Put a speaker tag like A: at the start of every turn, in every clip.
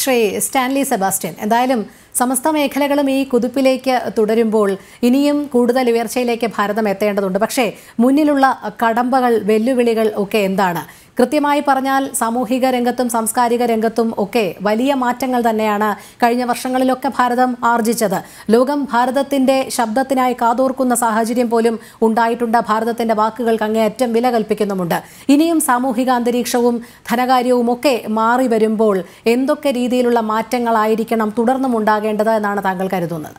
A: Shri Stanley Sebastian എന്തായാലും സമസ്ത മേഖലകളും ഈ കുതിപ്പിലേക്ക് തുടരുമ്പോൾ ഇനിയും കൂടുതൽ ഉയർച്ചയിലേക്ക് ഭാരതം എത്തേണ്ടതുണ്ട് പക്ഷേ മുന്നിലുള്ള കടമ്പകൾ വെല്ലുവിളികൾ ഒക്കെ എന്താണ് കൃത്യമായി പറഞ്ഞാൽ സാമൂഹിക രംഗത്തും സാംസ്കാരിക രംഗത്തും ഒക്കെ വലിയ മാറ്റങ്ങൾ തന്നെയാണ് കഴിഞ്ഞ വർഷങ്ങളിലൊക്കെ ഭാരതം ആർജിച്ചത് ലോകം ഭാരതത്തിന്റെ ശബ്ദത്തിനായി കാതോർക്കുന്ന സാഹചര്യം പോലും ഉണ്ടായിട്ടുണ്ട് ഭാരതത്തിന്റെ വാക്കുകൾക്ക് അങ്ങേയറ്റം വില കൽപ്പിക്കുന്നുമുണ്ട് ഇനിയും സാമൂഹിക അന്തരീക്ഷവും ധനകാര്യവും ഒക്കെ മാറി വരുമ്പോൾ എന്തൊക്കെ രീതിയിലുള്ള മാറ്റങ്ങളായിരിക്കണം തുടർന്നും ഉണ്ടാകേണ്ടത് എന്നാണ് താങ്കൾ കരുതുന്നത്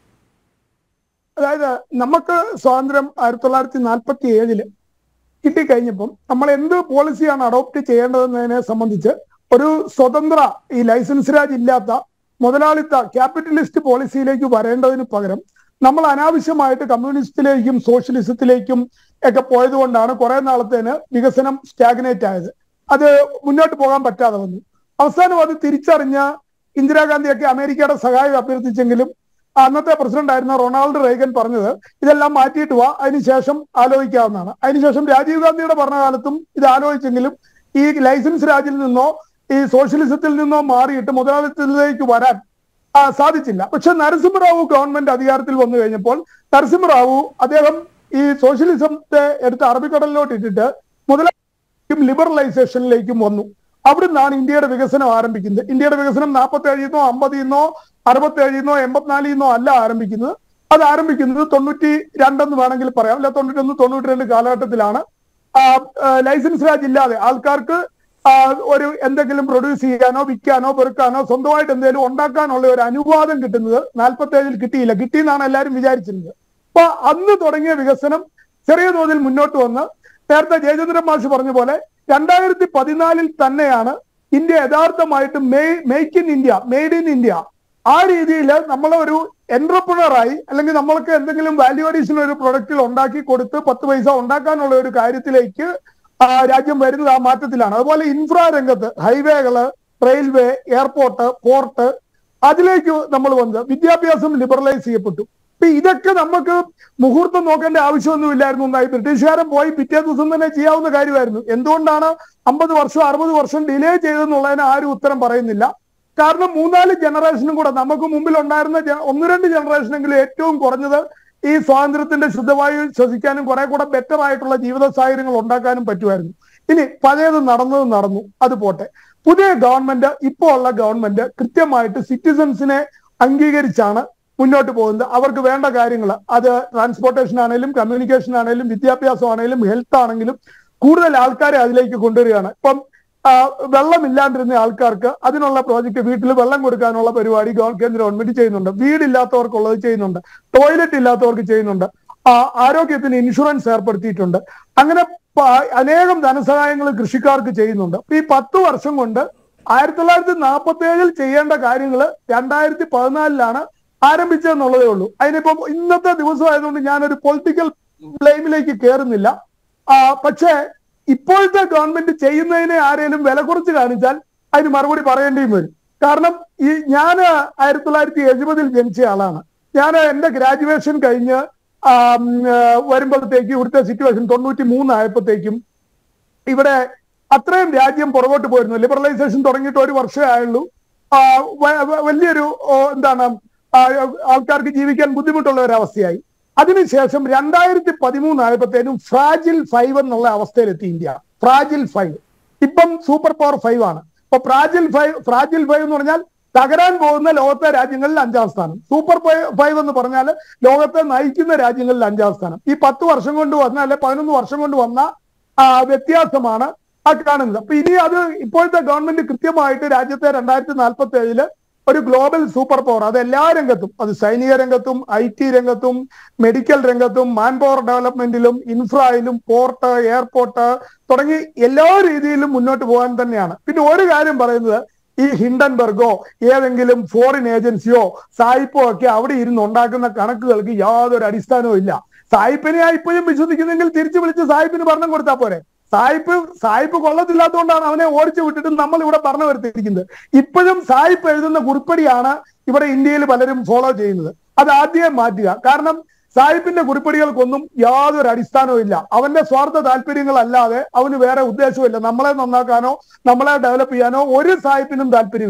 B: അതായത് നമുക്ക് സ്വാതന്ത്ര്യം ആയിരത്തി തൊള്ളായിരത്തി നാൽപ്പത്തി ഏഴില് കിട്ടിക്കഴിഞ്ഞപ്പം നമ്മൾ എന്ത് പോളിസിയാണ് അഡോപ്റ്റ് ചെയ്യേണ്ടതെന്നതിനെ സംബന്ധിച്ച് ഒരു സ്വതന്ത്ര ഈ ലൈസൻസ് രാജ് ഇല്ലാത്ത മുതലാളിത്ത ക്യാപിറ്റലിസ്റ്റ് പോളിസിയിലേക്ക് വരേണ്ടതിന് പകരം നമ്മൾ അനാവശ്യമായിട്ട് കമ്മ്യൂണിസ്റ്റിലേക്കും സോഷ്യലിസത്തിലേക്കും ഒക്കെ പോയതുകൊണ്ടാണ് കുറെ നാളത്തേന് വികസനം സ്റ്റാഗ്നേറ്റ് ആയത് അത് മുന്നോട്ട് പോകാൻ പറ്റാതെ വന്നു അവസാനം അത് തിരിച്ചറിഞ്ഞ ഇന്ദിരാഗാന്ധിയൊക്കെ അമേരിക്കയുടെ സഹായം അഭ്യർത്ഥിച്ചെങ്കിലും അന്നത്തെ പ്രസിഡന്റ് ആയിരുന്ന റൊണാൾഡ് റേഗൻ പറഞ്ഞത് ഇതെല്ലാം മാറ്റിയിട്ട് വാ അതിനുശേഷം ആലോചിക്കാവുന്നതാണ് അതിനുശേഷം രാജീവ് ഗാന്ധിയുടെ ഭരണകാലത്തും ഇത് ആലോചിച്ചെങ്കിലും ഈ ലൈസൻസ് രാജിൽ നിന്നോ ഈ സോഷ്യലിസത്തിൽ നിന്നോ മാറിയിട്ട് മുതലാളിത്തത്തിലേക്ക് വരാൻ ആ, സാധിച്ചില്ല പക്ഷെ നരസിംഹറാവു ഗവൺമെന്റ് അധികാരത്തിൽ വന്നു കഴിഞ്ഞപ്പോൾ നരസിംഹറാവു അദ്ദേഹം ഈ സോഷ്യലിസത്തെ എടുത്ത് അറബിക്കടലിലോട്ട് ഇട്ടിട്ട് മുതലാളിത്തം ലിബറലൈസേഷനിലേക്കും വന്നു അവിടുന്നാണ് ഇന്ത്യയുടെ വികസനം ആരംഭിക്കുന്നത് ഇന്ത്യയുടെ വികസനം നാൽപ്പത്തി ഏഴിൽ നിന്നോ അമ്പതിൽ നിന്നോ അറുപത്തി ഏഴിൽ നിന്നോ എൺപത്തിനാലിൽ നിന്നോ അല്ല ആരംഭിക്കുന്നത് അത് ആരംഭിക്കുന്നത് തൊണ്ണൂറ്റി രണ്ടെന്ന് വേണമെങ്കിൽ പറയാം അല്ല തൊണ്ണൂറ്റൊന്ന് തൊണ്ണൂറ്റി രണ്ട് കാലഘട്ടത്തിലാണ് ആ, ആ, ലൈസൻസ് രാജ് ഇല്ലാതെ ആൾക്കാർക്ക് ആ, ഒരു എന്തെങ്കിലും പ്രൊഡ്യൂസ് ചെയ്യാനോ വിൽക്കാനോ പെറുക്കാനോ സ്വന്തമായിട്ട് എന്തെങ്കിലും ഉണ്ടാക്കാനുള്ള ഒരു അനുവാദം കിട്ടുന്നത് നാൽപ്പത്തി ഏഴിൽ കിട്ടിയില്ല കിട്ടിയെന്നാണ് എല്ലാവരും വിചാരിച്ചിരുന്നത് അപ്പൊ അന്ന് തുടങ്ങിയ വികസനം ചെറിയ തോതിൽ മുന്നോട്ട് വന്ന് നേരത്തെ ജയചന്ദ്രൻ മാഷ് പറഞ്ഞ പോലെ രണ്ടായിരത്തി പതിനാലിൽ തന്നെയാണ് ഇന്ത്യ യഥാർത്ഥമായിട്ട് make in India made in India ആ രീതിയിൽ നമ്മളൊരു എന്റർപ്രണർ ആയി അല്ലെങ്കിൽ നമ്മൾക്ക് എന്തെങ്കിലും വാല്യൂ അഡീഷൻ ഒരു പ്രൊഡക്റ്റിൽ ഉണ്ടാക്കി കൊടുത്ത് പത്ത് പൈസ ഉണ്ടാക്കാനുള്ള ഒരു കാര്യത്തിലേക്ക് ആ, രാജ്യം വരുന്നത് ആ മാറ്റത്തിലാണ് അതുപോലെ ഇൻഫ്രാ രംഗത്ത് ഹൈവേകള് റെയിൽവേ എയർപോർട്ട് പോർട്ട് അതിലേക്ക് നമ്മൾ വന്നത് വിദ്യാഭ്യാസം ലിബറലൈസ് ചെയ്യപ്പെട്ടു അപ്പൊ ഇതൊക്കെ നമുക്ക് മുഹൂർത്തം നോക്കേണ്ട ആവശ്യമൊന്നുമില്ലായിരുന്നു എന്നായി ബ്രിട്ടീഷുകാരൻ പോയി പിറ്റേ ദിവസം തന്നെ ചെയ്യാവുന്ന കാര്യമായിരുന്നു എന്തുകൊണ്ടാണ് അമ്പത് വർഷം അറുപത് വർഷം ഡിലേ ചെയ്തെന്നുള്ളതിന് ആരും ഉത്തരം പറയുന്നില്ല കാരണം മൂന്നാല് ജനറേഷനും കൂടെ നമുക്ക് മുമ്പിൽ ഉണ്ടായിരുന്ന ജ- ഒന്ന് രണ്ട് ജനറേഷനെങ്കിലും ഏറ്റവും കുറഞ്ഞത് ഈ സ്വാതന്ത്ര്യത്തിന്റെ ശുദ്ധവായു ശ്വസിക്കാനും കുറെ കൂടെ ബെറ്റർ ആയിട്ടുള്ള ജീവിത സാഹചര്യങ്ങൾ ഉണ്ടാക്കാനും പറ്റുമായിരുന്നു ഇനി പഴയത് നടന്നത് നടന്നു അത് പോട്ടെ പുതിയ ഗവൺമെന്റ് ഇപ്പോൾ ഉള്ള ഗവൺമെന്റ് കൃത്യമായിട്ട് സിറ്റിസൺസിനെ അംഗീകരിച്ചാണ് മുന്നോട്ട് പോകുന്നത് അവർക്ക് വേണ്ട കാര്യങ്ങൾ അത് ട്രാൻസ്പോർട്ടേഷൻ ആണെങ്കിലും കമ്മ്യൂണിക്കേഷൻ ആണെങ്കിലും വിദ്യാഭ്യാസം ആണെങ്കിലും ഹെൽത്ത് ആണെങ്കിലും കൂടുതൽ ആൾക്കാരെ അതിലേക്ക് കൊണ്ടുവരികയാണ് ഇപ്പം ആ, വെള്ളമില്ലാണ്ടിരുന്ന ആൾക്കാർക്ക് അതിനുള്ള പ്രോജക്റ്റ് വീട്ടിൽ വെള്ളം കൊടുക്കാനുള്ള പരിപാടി ഗവ- കേന്ദ്ര ഗവൺമെന്റ് ചെയ്യുന്നുണ്ട് വീടില്ലാത്തവർക്കുള്ളത് ചെയ്യുന്നുണ്ട് ടോയ്ലറ്റ് ഇല്ലാത്തവർക്ക് ചെയ്യുന്നുണ്ട് ആ, ആരോഗ്യത്തിന് ഇൻഷുറൻസ് ഏർപ്പെടുത്തിയിട്ടുണ്ട് അങ്ങനെ പ- അനേകം ധനസഹായങ്ങൾ കൃഷിക്കാർക്ക് ചെയ്യുന്നുണ്ട് അപ്പൊ ഈ പത്ത് വർഷം കൊണ്ട് ആയിരത്തി തൊള്ളായിരത്തി നാൽപ്പത്തി ഏഴിൽ ചെയ്യേണ്ട കാര്യങ്ങൾ രണ്ടായിരത്തി പതിനാലിലാണ് ആരംഭിച്ചതെന്നുള്ളതേ ഉള്ളൂ അതിനിപ്പം ഇന്നത്തെ ദിവസം ആയതുകൊണ്ട് ഞാനൊരു പൊളിറ്റിക്കൽ ബ്ലെയിമിലേക്ക് കയറുന്നില്ല ആ, പക്ഷേ ഇപ്പോഴത്തെ ഗവൺമെന്റ് ചെയ്യുന്നതിനെ ആരെങ്കിലും വില കുറച്ച് കാണിച്ചാൽ അതിന് മറുപടി പറയേണ്ടിയും വരും കാരണം ഈ ഞാൻ ആയിരത്തി തൊള്ളായിരത്തി എഴുപതിൽ ജനിച്ച ആളാണ് ഞാൻ എന്റെ ഗ്രാജുവേഷൻ കഴിഞ്ഞ് ആം, ആ, വരുമ്പോഴത്തേക്ക് ഇവിടുത്തെ സിറ്റുവേഷൻ തൊണ്ണൂറ്റി മൂന്നായപ്പോഴത്തേക്കും ഇവിടെ അത്രയും രാജ്യം പുറകോട്ട് പോയിരുന്നു ലിബറലൈസേഷൻ തുടങ്ങിയിട്ട് ഒരു വർഷമേ ആയുള്ളൂ ആ, വ- വ- വലിയൊരു ഓ, എന്താണ് ആ, ആൾക്കാർക്ക് ജീവിക്കാൻ ബുദ്ധിമുട്ടുള്ള ഒരു അവസ്ഥയായി അതിനുശേഷം രണ്ടായിരത്തി പതിമൂന്നായപ്പോഴത്തേനും ഫ്രാജിൽ ഫൈവ് എന്നുള്ള അവസ്ഥയിലെത്തി ഇന്ത്യ ഫ്രാജിൽ ഫൈവ് ഇപ്പം സൂപ്പർ പവർ ഫൈവ് ആണ് ഇപ്പൊ ഫ്രാജിൽ ഫൈവ് ഫ്രാജിൽ ഫൈവ് എന്ന് പറഞ്ഞാൽ തകരാൻ പോകുന്ന ലോകത്തെ രാജ്യങ്ങളിൽ അഞ്ചാം സ്ഥാനം സൂപ്പർ ഫൈവ് എന്ന് പറഞ്ഞാൽ ലോകത്തെ നയിക്കുന്ന രാജ്യങ്ങളിൽ അഞ്ചാം സ്ഥാനം ഈ പത്ത് വർഷം കൊണ്ട് വന്ന അല്ലെ പതിനൊന്ന് വർഷം കൊണ്ട് വന്ന ആ, വ്യത്യാസമാണ് ആ കാണുന്നത് അപ്പൊ ഇനി അത് ഇപ്പോഴത്തെ ഗവൺമെന്റ് കൃത്യമായിട്ട് രാജ്യത്തെ രണ്ടായിരത്തി നാൽപ്പത്തി ഏഴില് ഒരു ഗ്ലോബൽ സൂപ്പർ പവർ അത് എല്ലാ രംഗത്തും അത് സൈനിക രംഗത്തും ഐ ടി രംഗത്തും മെഡിക്കൽ രംഗത്തും മാൻ പവർ ഡെവലപ്മെന്റിലും ഇൻഫ്രയിലും പോർട്ട് എയർപോർട്ട് തുടങ്ങി എല്ലാ രീതിയിലും മുന്നോട്ട് പോകാൻ തന്നെയാണ് പിന്നെ ഒരു കാര്യം പറയുന്നത് ഈ ഹിൻഡൻബർഗോ ഏതെങ്കിലും ഫോറിൻ ഏജൻസിയോ സായിപ്പോ ഒക്കെ അവിടെ ഇരുന്ന് ഉണ്ടാക്കുന്ന കണക്കുകൾക്ക് യാതൊരു അടിസ്ഥാനവും ഇല്ല സായിപ്പിനെ ഇപ്പോഴും വിശ്വസിക്കുന്നെങ്കിൽ തിരിച്ചു വിളിച്ച് സായിപ്പിന് ഭരണം കൊടുത്താൽ പോരെ സായിപ്പ് സായിപ്പ് കൊള്ളത്തില്ലാത്തതുകൊണ്ടാണ് അവനെ ഓടിച്ചു വിട്ടിട്ട് നമ്മൾ ഇവിടെ ഭരണം വരുത്തിയിരിക്കുന്നത് ഇപ്പോഴും സായിപ്പ് എഴുതുന്ന കുറിപ്പടിയാണ് ഇവിടെ ഇന്ത്യയിൽ പലരും ഫോളോ ചെയ്യുന്നത് അത് ആദ്യം മാറ്റുക കാരണം സായിപ്പിന്റെ കുറിപ്പടികൾക്കൊന്നും യാതൊരു അടിസ്ഥാനവും ഇല്ല അവന്റെ സ്വാർത്ഥ താല്പര്യങ്ങളല്ലാതെ അവന് വേറെ ഉദ്ദേശവുമില്ല നമ്മളെ നന്നാക്കാനോ നമ്മളെ ഡെവലപ്പ് ചെയ്യാനോ ഒരു സായിപ്പിനും താല്പര്യമില്ല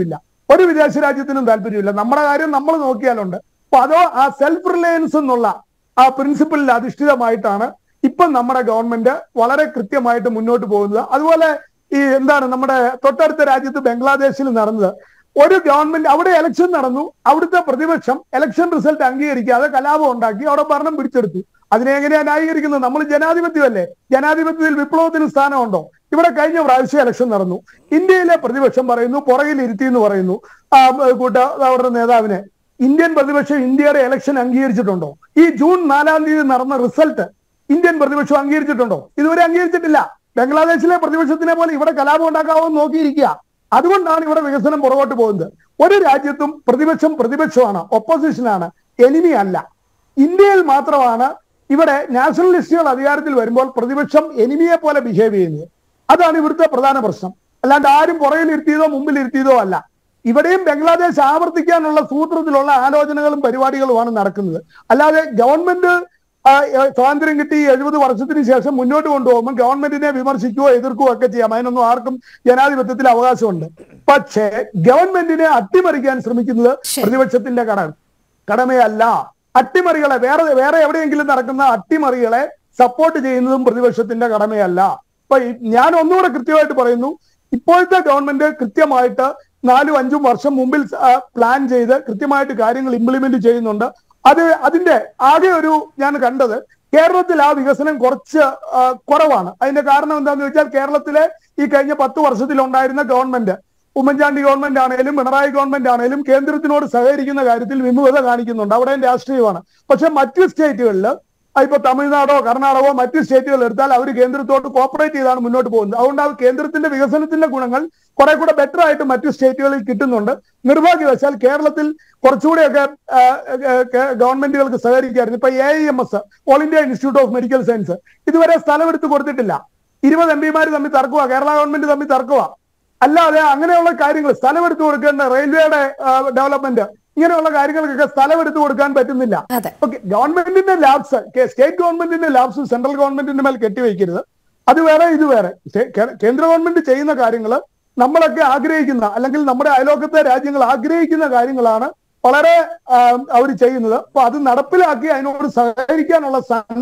B: ഒരു വിദേശ രാജ്യത്തിനും താല്പര്യമില്ല നമ്മുടെ കാര്യം നമ്മൾ നോക്കിയാലുണ്ട് അപ്പൊ അതോ ആ സെൽഫ് റിലയൻസ് എന്നുള്ള ആ പ്രിൻസിപ്പിളിൽ അധിഷ്ഠിതമായിട്ടാണ് ഇപ്പം നമ്മുടെ ഗവൺമെന്റ് വളരെ കൃത്യമായിട്ട് മുന്നോട്ട് പോകുന്നത് അതുപോലെ ഈ എന്താണ് നമ്മുടെ തൊട്ടടുത്ത രാജ്യത്ത് ബംഗ്ലാദേശിൽ നടന്നത് ഒരു ഗവൺമെന്റ് അവിടെ ഇലക്ഷൻ നടന്നു അവിടുത്തെ പ്രതിപക്ഷം ഇലക്ഷൻ റിസൾട്ട് അംഗീകരിക്കാതെ കലാപം ഉണ്ടാക്കി അവിടെ ഭരണം പിടിച്ചെടുത്തു അതിനെ എങ്ങനെയാ ന്യായീകരിക്കുന്നത് നമ്മൾ ജനാധിപത്യമല്ലേ ജനാധിപത്യത്തിൽ വിപ്ലവത്തിന് സ്ഥാനമുണ്ടോ ഇവിടെ കഴിഞ്ഞ പ്രാവശ്യം ഇലക്ഷൻ നടന്നു ഇന്ത്യയിലെ പ്രതിപക്ഷം പറയുന്നു പുറകിൽ ഇരുത്തി എന്ന് പറയുന്നു ആ, കൂട്ട അവരുടെ നേതാവിനെ ഇന്ത്യൻ പ്രതിപക്ഷം ഇന്ത്യയുടെ ഇലക്ഷൻ അംഗീകരിച്ചിട്ടുണ്ടോ ഈ ജൂൺ നാലാം തീയതി നടന്ന റിസൾട്ട് ഇന്ത്യൻ പ്രതിപക്ഷം അംഗീകരിച്ചിട്ടുണ്ടോ ഇതുവരെ അംഗീകരിച്ചിട്ടില്ല ബംഗ്ലാദേശിലെ പ്രതിപക്ഷത്തിനെ പോലെ ഇവിടെ കലാപം ഉണ്ടാക്കാവോ എന്ന് നോക്കിയിരിക്കുക അതുകൊണ്ടാണ് ഇവിടെ വികസനം പുറകോട്ട് പോകുന്നത് ഒരു രാജ്യത്തും പ്രതിപക്ഷം പ്രതിപക്ഷമാണ് ഒപ്പോസിഷനാണ് എനിമി അല്ല ഇന്ത്യയിൽ മാത്രമാണ് ഇവിടെ നാഷണലിസ്റ്റുകൾ അധികാരത്തിൽ വരുമ്പോൾ പ്രതിപക്ഷം എനിമിയെ പോലെ ബിഹേവ് ചെയ്യുന്നത് അതാണ് ഇവിടുത്തെ പ്രധാന പ്രശ്നം അല്ലാണ്ട് ആരും പുറകിൽ ഇരുത്തിയതോ മുമ്പിൽ ഇരുത്തിയതോ അല്ല ഇവിടെയും ബംഗ്ലാദേശ് ആവർത്തിക്കാനുള്ള സൂത്രത്തിലുള്ള ആലോചനകളും പരിപാടികളുമാണ് നടക്കുന്നത് അല്ലാതെ ഗവൺമെന്റ് ആ, ഏ, സ്വാതന്ത്ര്യം കിട്ടി എഴുപത് വർഷത്തിന് ശേഷം മുന്നോട്ട് കൊണ്ടുപോകുമ്പോൾ ഗവൺമെന്റിനെ വിമർശിക്കുകയോ എതിർക്കുകയോ ഒക്കെ ചെയ്യാം അതിനൊന്നും ആർക്കും ജനാധിപത്യത്തിൽ അവകാശമുണ്ട് പക്ഷേ ഗവൺമെന്റിനെ അട്ടിമറിക്കാൻ ശ്രമിക്കുന്നത്
A: ശരി.
B: പ്രതിപക്ഷത്തിന്റെ കട കടമയല്ല അട്ടിമറികളെ വേറെ വേറെ എവിടെയെങ്കിലും നടക്കുന്ന അട്ടിമറികളെ സപ്പോർട്ട് ചെയ്യുന്നതും പ്രതിപക്ഷത്തിന്റെ കടമയല്ല അപ്പൊ ഈ- ഞാൻ ഒന്നുകൂടെ കൃത്യമായിട്ട് പറയുന്നു ഇപ്പോഴത്തെ ഗവൺമെന്റ് കൃത്യമായിട്ട് നാലും അഞ്ചും വർഷം മുമ്പിൽ ആ, പ്ലാൻ ചെയ്ത് കൃത്യമായിട്ട് കാര്യങ്ങൾ ഇംപ്ലിമെന്റ് ചെയ്യുന്നുണ്ട് അത് അതിന്റെ ആകെ ഒരു ഞാൻ കണ്ടത് കേരളത്തിൽ ആ വികസനം കുറച്ച് ആ, കുറവാണ് അതിന്റെ കാരണം എന്താണെന്ന് വെച്ചാൽ കേരളത്തിലെ ഈ കഴിഞ്ഞ പത്ത് വർഷത്തിൽ ഉണ്ടായിരുന്ന ഗവൺമെന്റ് ഉമ്മൻചാണ്ടി ഗവൺമെന്റ് ആണെങ്കിലും പിണറായി ഗവൺമെന്റ് ആണെങ്കിലും കേന്ദ്രത്തിനോട് സഹകരിക്കുന്ന കാര്യത്തിൽ വിമുഖത കാണിക്കുന്നുണ്ട് അവിടെയും രാഷ്ട്രീയമാണ് പക്ഷെ മറ്റ് സ്റ്റേറ്റുകളിൽ ഇപ്പൊ തമിഴ്നാടോ കർണാടകോ മറ്റ് സ്റ്റേറ്റുകൾ എടുത്താൽ അവർ കേന്ദ്രത്തോട് കോപ്പറേറ്റ് ചെയ്താണ് മുന്നോട്ട് പോകുന്നത് അതുകൊണ്ട് ആ കേന്ദ്രത്തിന്റെ വികസനത്തിന്റെ ഗുണങ്ങൾ കുറെ കൂടെ ബെറ്റർ ആയിട്ട് മറ്റ് സ്റ്റേറ്റുകളിൽ കിട്ടുന്നുണ്ട് നിർഭാഗ്യവശാൽ കേരളത്തിൽ കുറച്ചുകൂടെയൊക്കെ ആ, ആ, ആ, ഗവൺമെന്റുകൾക്ക് സഹകരിക്കായിരുന്നു ഇപ്പൊ A I M S all India institute of medical science ഇതുവരെ സ്ഥലമെടുത്ത് കൊടുത്തിട്ടില്ല ഇരുപത് എം പിമാർ തമ്മിൽ തർക്കുക കേരള ഗവൺമെന്റ് തമ്മിൽ തർക്കുക അല്ലാതെ അങ്ങനെയുള്ള കാര്യങ്ങൾ സ്ഥലമെടുത്ത് കൊടുക്കേണ്ട റെയിൽവേയുടെ ഡെവലപ്മെന്റ് ഇങ്ങനെയുള്ള കാര്യങ്ങൾക്കൊക്കെ സ്ഥലമെടുത്ത് കൊടുക്കാൻ പറ്റുന്നില്ല
A: അതെ
B: ഓക്കെ ഗവൺമെന്റിന്റെ ലാബ്സ് സ്റ്റേറ്റ് ഗവൺമെന്റിന്റെ ലാബ്സ് സെൻട്രൽ ഗവൺമെന്റിന്റെ മേൽ കെട്ടിവെക്കരുത് അത് വേറെ ഇത് വേറെ സ്റ്റേ- കേ- കേന്ദ്ര ഗവൺമെന്റ് ചെയ്യുന്ന കാര്യങ്ങൾ നമ്മളൊക്കെ ആഗ്രഹിക്കുന്ന അല്ലെങ്കിൽ നമ്മുടെ അയലോക്കത്തെ രാജ്യങ്ങൾ ആഗ്രഹിക്കുന്ന കാര്യങ്ങളാണ് വളരെ അവർ ചെയ്യുന്നത് അപ്പൊ അത് നടപ്പിലാക്കി അതിനോട് സഹകരിക്കാനുള്ള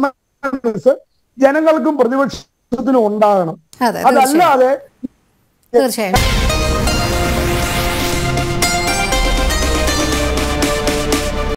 B: സന്മനസ് ജനങ്ങൾക്കും പ്രതിപക്ഷത്തിനും ഉണ്ടാകണം
A: അതെ തീർച്ചയായും
B: അതല്ലാതെ
A: തീർച്ചയായും